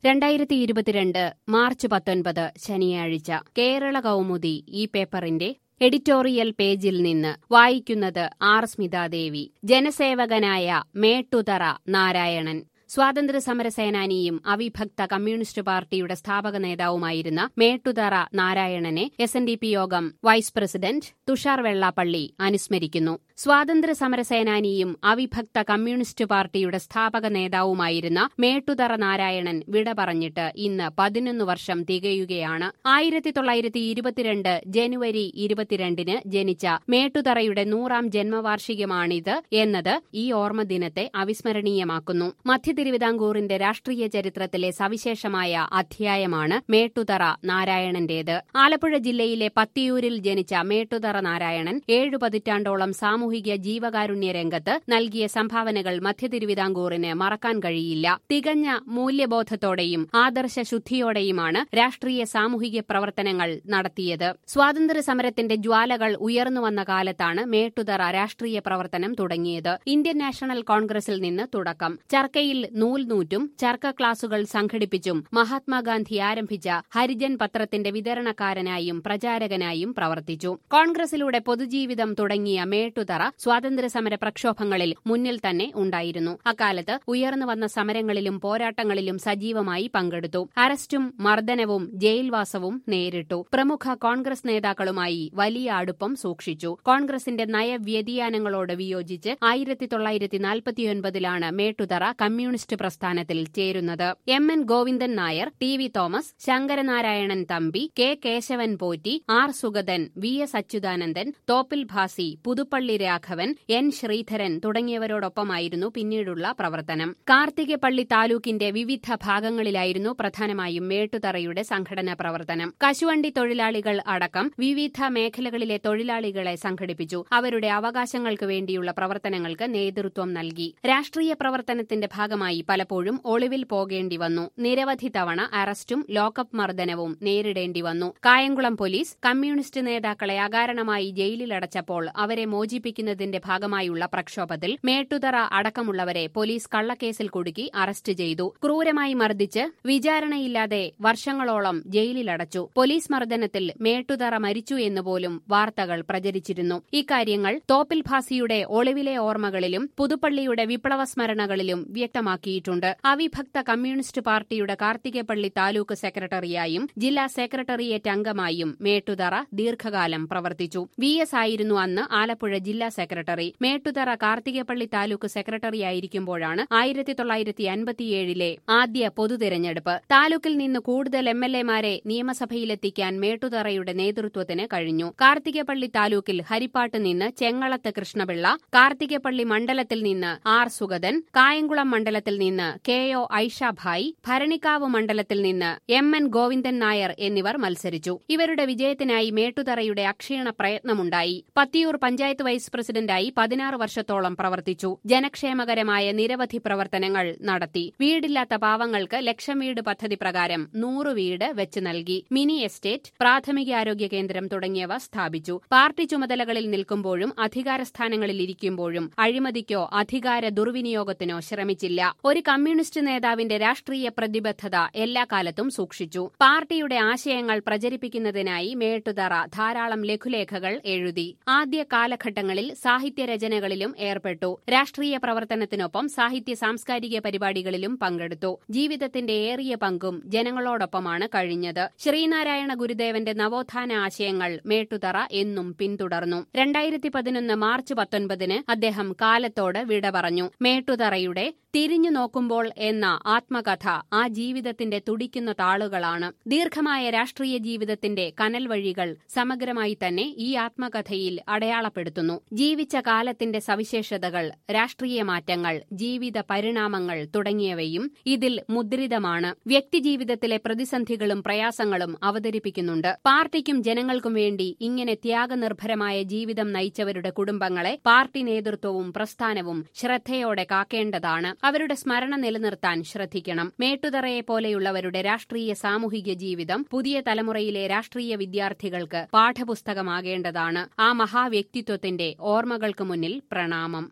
രണ്ടായിരത്തി ഇരുപത്തിരണ്ട് മാർച്ച് പത്തൊൻപത് ശനിയാഴ്ച കേരള കൗമുദി ഈ പേപ്പറിന്റെ എഡിറ്റോറിയൽ പേജിൽ നിന്ന് വായിക്കുന്നത് ആർ സ്മിതാദേവി ജനസേവകനായ മേട്ടുതറ നാരായണൻ സ്വാതന്ത്ര്യ സമര സേനാനിയും അവിഭക്ത കമ്മ്യൂണിസ്റ്റ് പാർട്ടിയുടെ സ്ഥാപക നേതാവുമായിരുന്ന മേട്ടുതറ നാരായണനെ എസ് എൻ ഡി പി യോഗം വൈസ് പ്രസിഡന്റ് തുഷാർ വെള്ളാപ്പള്ളി അനുസ്മരിക്കുന്നു സ്വാതന്ത്ര്യ സമര സേനാനിയും അവിഭക്ത കമ്മ്യൂണിസ്റ്റ് പാർട്ടിയുടെ സ്ഥാപക നേതാവുമായിരുന്ന മേട്ടുതറ നാരായണൻ വിട പറഞ്ഞിട്ട് ഇന്ന് പതിനൊന്ന് വർഷം തികയുകയാണ് ആയിരത്തി തൊള്ളായിരത്തി ഇരുപത്തിരണ്ട് ജനുവരി ഇരുപത്തിരണ്ടിന് ജനിച്ച മേട്ടുതറയുടെ നൂറാം ജന്മവാർഷികമാണിത് എന്നത് ഈ ഓർമ്മ ദിനത്തെ അവിസ്മരണീയമാക്കുന്നു മധ്യ തിരുവിതാംകൂറിന്റെ രാഷ്ട്രീയ ചരിത്രത്തിലെ സവിശേഷമായ അധ്യായമാണ് മേട്ടുതറ നാരായണന്റേത് ആലപ്പുഴ ജില്ലയിലെ പത്തിയൂരിൽ ജനിച്ച മേട്ടുതറ നാരായണൻ ഏഴു പതിറ്റാണ്ടോളം സാമൂഹിക ജീവകാരുണ്യ രംഗത്ത് നൽകിയ സംഭാവനകൾ മധ്യ തിരുവിതാംകൂറിന് മറക്കാൻ കഴിയില്ല തികഞ്ഞ മൂല്യബോധത്തോടെയും ആദർശ ശുദ്ധിയോടെയുമാണ് രാഷ്ട്രീയ സാമൂഹിക പ്രവർത്തനങ്ങൾ നടത്തിയത് സ്വാതന്ത്ര്യ സമരത്തിന്റെ ജ്വാലകൾ ഉയർന്നുവന്ന കാലത്താണ് മേട്ടുതറ രാഷ്ട്രീയ പ്രവർത്തനം തുടങ്ങിയത് ഇന്ത്യൻ നാഷണൽ കോൺഗ്രസിൽ നിന്ന് തുടക്കം ചർക്കയിൽ നൂൽനൂറ്റും ചർക്ക ക്ലാസുകൾ സംഘടിപ്പിച്ചും മഹാത്മാഗാന്ധി ആരംഭിച്ച ഹരിജൻ പത്രത്തിന്റെ വിതരണക്കാരനായും പ്രചാരകനായും പ്രവർത്തിച്ചു കോൺഗ്രസിലൂടെ പൊതുജീവിതം തുടങ്ങിയ മേട്ടുതറ സ്വാതന്ത്ര്യസമര പ്രക്ഷോഭങ്ങളിൽ മുന്നിൽ തന്നെ ഉണ്ടായിരുന്നു അക്കാലത്ത് ഉയർന്നു വന്ന സമരങ്ങളിലും പോരാട്ടങ്ങളിലും സജീവമായി പങ്കെടുത്തു അറസ്റ്റും മർദ്ദനവും ജയിൽവാസവും നേരിട്ടു പ്രമുഖ കോൺഗ്രസ് നേതാക്കളുമായി വലിയ അടുപ്പം സൂക്ഷിച്ചു കോൺഗ്രസിന്റെ നയവ്യതിയാനങ്ങളോട് വിയോജിച്ച് ആയിരത്തി തൊള്ളായിരത്തി നാൽപ്പത്തിയൊൻപതിലാണ് മേട്ടുതറ കമ്മ്യൂണിസ്റ്റ് പ്രസ്ഥാനത്തിൽ ചേരുന്നത് M N Govindan Nair T V Thomas Sankaranarayanan Thampi K Kesavan Potti R Sugathan V S Achuthanandan Thoppil Bhasi Puthuppally Raghavan N Sreedharan തുടങ്ങിയവരോടൊപ്പമായിരുന്നു പിന്നീടുള്ള പ്രവർത്തനം കാർത്തികപ്പള്ളി താലൂക്കിന്റെ വിവിധ ഭാഗങ്ങളിലായിരുന്നു പ്രധാനമായും മേട്ടുതറയുടെ സംഘടനാ പ്രവർത്തനം കശുവണ്ടി തൊഴിലാളികൾ അടക്കം വിവിധ മേഖലകളിലെ തൊഴിലാളികളെ സംഘടിപ്പിച്ചു അവരുടെ അവകാശങ്ങൾക്ക് വേണ്ടിയുള്ള പ്രവർത്തനങ്ങൾക്ക് നേതൃത്വം നൽകി രാഷ്ട്രീയ പ്രവർത്തനത്തിന്റെ ഭാഗമായി പലപ്പോഴും ഒളിവിൽ പോകേണ്ടി വന്നു നിരവധി തവണ അറസ്റ്റും ലോക്കപ്പ് മർദ്ദനവും നേരിടേണ്ടി വന്നു കായംകുളം പോലീസ് കമ്മ്യൂണിസ്റ്റ് നേതാക്കളെ അകാരണമായി ജയിലിലടച്ചപ്പോൾ അവരെ മോചിപ്പിക്കുന്നതിന്റെ ഭാഗമായുള്ള പ്രക്ഷോഭത്തിൽ മേട്ടുതറ അടക്കമുള്ളവരെ പോലീസ് കള്ളക്കേസിൽ കുടുക്കി അറസ്റ്റ് ചെയ്തു ക്രൂരമായി മർദ്ദിച്ച് വിചാരണയില്ലാതെ വർഷങ്ങളോളം ജയിലിലടച്ചു പോലീസ് മർദ്ദനത്തിൽ മേട്ടുതറ മരിച്ചു എന്നുപോലും വാർത്തകൾ പ്രചരിച്ചിരുന്നു ഇക്കാര്യങ്ങൾ തോപ്പിൽ ഭാസിയുടെ ഒളിവിലെ ഓർമ്മകളിലും പുതുപ്പള്ളിയുടെ വിപ്ലവ സ്മരണകളിലും വ്യക്തമാക്കിയിട്ടുണ്ട് അവിഭക്ത കമ്മ്യൂണിസ്റ്റ് പാർട്ടിയുടെ കാർത്തികപ്പള്ളി താലൂക്ക് സെക്രട്ടറിയായും ജില്ലാ സെക്രട്ടേറിയറ്റ് അംഗമായും മേട്ടുതറ ദീർഘകാലം പ്രവർത്തിച്ചു വി എസ് ആയിരുന്നു അന്ന് ആലപ്പുഴ ജില്ലാ സെക്രട്ടറി മേട്ടുതറ കാർത്തികപ്പള്ളി താലൂക്ക് സെക്രട്ടറിയായിരിക്കുമ്പോഴാണ് ആയിരത്തി തൊള്ളായിരത്തി അൻപത്തിയേഴിലെ ആദ്യ പൊതുതെരഞ്ഞെടുപ്പ് താലൂക്കിൽ നിന്ന് കൂടുതൽ എം എൽ എമാരെ നിയമസഭയിലെത്തിക്കാൻ മേട്ടുതറയുടെ നേതൃത്വത്തിന് കഴിഞ്ഞു കാർത്തികപ്പള്ളി താലൂക്കിൽ ഹരിപ്പാട്ട് നിന്ന് ചെങ്ങളത്ത് കൃഷ്ണപിള്ള കാർത്തികപ്പള്ളി മണ്ഡലത്തിൽ നിന്ന് ആർ സുഗതൻ കായംകുളം മണ്ഡലത്തിൽ നിന്ന് കെ ഒ ഐഷാഭായ് ഭരണിക്കാവ് മണ്ഡലത്തിൽ നിന്ന് എം എൻ ഗോവിന്ദൻ നായർ എന്നിവർ മത്സരിച്ചു ഇവരുടെ വിജയത്തിനായി മേട്ടുതറയുടെ അക്ഷീണ പ്രയത്നമുണ്ടായി പത്തിയൂർ പഞ്ചായത്ത് വൈസ് പ്രസിഡന്റായി പതിനാറ് വർഷത്തോളം പ്രവർത്തിച്ചു ജനക്ഷേമകരമായ നിരവധി പ്രവർത്തനങ്ങൾ നടത്തി വീടില്ലാത്ത പാവങ്ങൾക്ക് ലക്ഷം വീട് പദ്ധതി പ്രകാരം നൂറ് വീട് വെച്ച് നൽകി മിനി എസ്റ്റേറ്റ് പ്രാഥമികാരോഗ്യ കേന്ദ്രം തുടങ്ങിയവ സ്ഥാപിച്ചു പാർട്ടി ചുമതലകളിൽ നിൽക്കുമ്പോഴും അധികാരസ്ഥാനങ്ങളിൽ ഇരിക്കുമ്പോഴും അഴിമതിക്കോ അധികാര ദുർവിനിയോഗത്തിനോ ശ്രമിച്ചില്ല ഒരു കമ്മ്യൂണിസ്റ്റ് നേതാവിന്റെ രാഷ്ട്രീയ പ്രതിബദ്ധത എല്ലാ കാലത്തും സൂക്ഷിച്ചു പാർട്ടിയുടെ ആശയങ്ങൾ പ്രചരിപ്പിക്കുന്നതിനായി മേട്ടുതറ ധാരാളം ലഘുലേഖകൾ എഴുതി ആദ്യ കാലഘട്ടങ്ങളിൽ സാഹിത്യരചനകളിലും ഏർപ്പെട്ടു രാഷ്ട്രീയ പ്രവർത്തനത്തിനൊപ്പം സാഹിത്യ സാംസ്കാരിക പരിപാടികളിലും പങ്കെടുത്തു ജീവിതത്തിന്റെ ഏറിയ പങ്കും ജനങ്ങളോടൊപ്പമാണ് കഴിഞ്ഞത് ശ്രീനാരായണ ഗുരുദേവന്റെ നവോത്ഥാന ആശയങ്ങൾ മേട്ടുതറ എന്നും പിന്തുടർന്നു രണ്ടായിരത്തി പതിനൊന്ന് മാർച്ച് പത്തൊൻപതിന് അദ്ദേഹം കാലത്തോട് വിട പറഞ്ഞു മേട്ടുതറയുടെ തിരിഞ്ഞു നോക്കുമ്പോൾ എന്ന ആത്മകഥ ആ ജീവിതത്തിന്റെ തുടിക്കുന്ന താളുകളാണ് ദീർഘമായ രാഷ്ട്രീയ ജീവിതത്തിന്റെ കനൽ വഴികൾ സമഗ്രമായി തന്നെ ഈ ആത്മകഥയിൽ അടയാളപ്പെടുത്തുന്നു ജീവിച്ച കാലത്തിന്റെ സവിശേഷതകൾ രാഷ്ട്രീയ മാറ്റങ്ങൾ ജീവിത പരിണാമങ്ങൾ തുടങ്ങിയവയും ഇതിൽ മുദ്രിതമാണ് വ്യക്തിജീവിതത്തിലെ പ്രതിസന്ധികളും പ്രയാസങ്ങളും അവതരിപ്പിക്കുന്നുണ്ട് പാർട്ടിക്കും ജനങ്ങൾക്കും വേണ്ടി ഇങ്ങനെ ത്യാഗനിർഭരമായ ജീവിതം നയിച്ചവരുടെ കുടുംബങ്ങളെ പാർട്ടി നേതൃത്വവും പ്രസ്ഥാനവും ശ്രദ്ധയോടെ കാക്കേണ്ടതാണ് അവരുടെ സ്മരണ നിലനിർത്താൻ ശ്രദ്ധിക്കണം മേട്ടുതറയെ പോലെയുള്ളവരുടെ രാഷ്ട്രീയ സാമൂഹിക ജീവിതം പുതിയ തലമുറയിലെ രാഷ്ട്രീയ വിദ്യാർത്ഥികൾക്ക് പാഠപുസ്തകമാകേണ്ടതാണ് ആ മഹാവ്യക്തിത്വത്തിന്റെ ഓർമ്മകൾക്ക് മുന്നിൽ പ്രണാമം